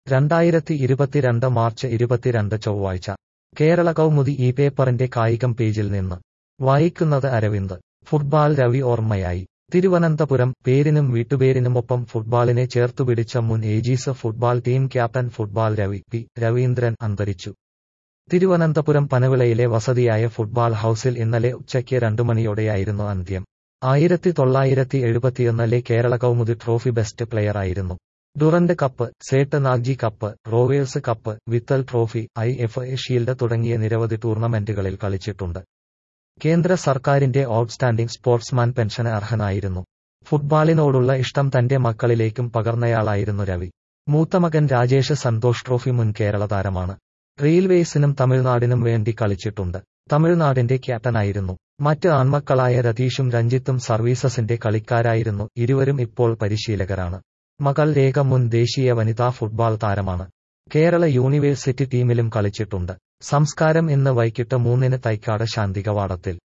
രണ്ടായിരത്തി ഇരുപത്തിരണ്ട് മാർച്ച് ഇരുപത്തിരണ്ട് ചൊവ്വാഴ്ച കേരള കൗമുദി ഈ പേപ്പറിന്റെ കായികം പേജിൽ നിന്ന് വായിക്കുന്നത് അരവിന്ദ് ഫുട്ബാൾ രവി ഓർമ്മയായി തിരുവനന്തപുരം പേരിനും വീട്ടുപേരിനുമൊപ്പം ഫുട്ബാളിനെ ചേർത്തുപിടിച്ച മുൻ AG's football team captain football Ravi P Raveendran അന്തരിച്ചു തിരുവനന്തപുരം പനവിളയിലെ വസതിയായ ഫുട്ബാൾ ഹൌസിൽ ഇന്നലെ ഉച്ചയ്ക്ക് രണ്ടു മണിയോടെയായിരുന്നു അന്ത്യം ആയിരത്തി തൊള്ളായിരത്തി എഴുപത്തിയൊന്നിലെ കേരള കൗമുദി ട്രോഫി ബെസ്റ്റ് പ്ലെയറായിരുന്നു Durand cup Sait Nagji cup Rovers cup Vittal trophy I F A shield തുടങ്ങിയ നിരവധി ടൂർണമെന്റുകളിൽ കളിച്ചിട്ടുണ്ട് കേന്ദ്ര സർക്കാരിന്റെ ഔട്ട്സ്റ്റാൻഡിംഗ് സ്പോർട്സ്മാൻ പെൻഷന് അർഹനായിരുന്നു ഫുട്ബാളിനോടുള്ള ഇഷ്ടം തന്റെ മക്കളിലേക്കും പകർന്നയാളായിരുന്നു രവി മൂത്തമകൻ രാജേഷ് സന്തോഷ് ട്രോഫി മുൻ കേരള താരമാണ് റെയിൽവേസിനും തമിഴ്നാടിനും വേണ്ടി കളിച്ചിട്ടുണ്ട് തമിഴ്നാടിന്റെ ക്യാപ്റ്റനായിരുന്നു മറ്റ് ആൺമക്കളായ രതീഷും രഞ്ജിത്തും സർവീസസിന്റെ കളിക്കാരായിരുന്നു ഇരുവരും ഇപ്പോൾ പരിശീലകരാണ് മകൾ രേഖ മുൻ ദേശീയ വനിതാ ഫുട്ബാൾ താരമാണ് കേരള യൂണിവേഴ്സിറ്റി ടീമിലും കളിച്ചിട്ടുണ്ട് സംസ്കാരം ഇന്ന് വൈകിട്ട് മൂന്നിന് തൈക്കാട് ശാന്തികവാടത്തിൽ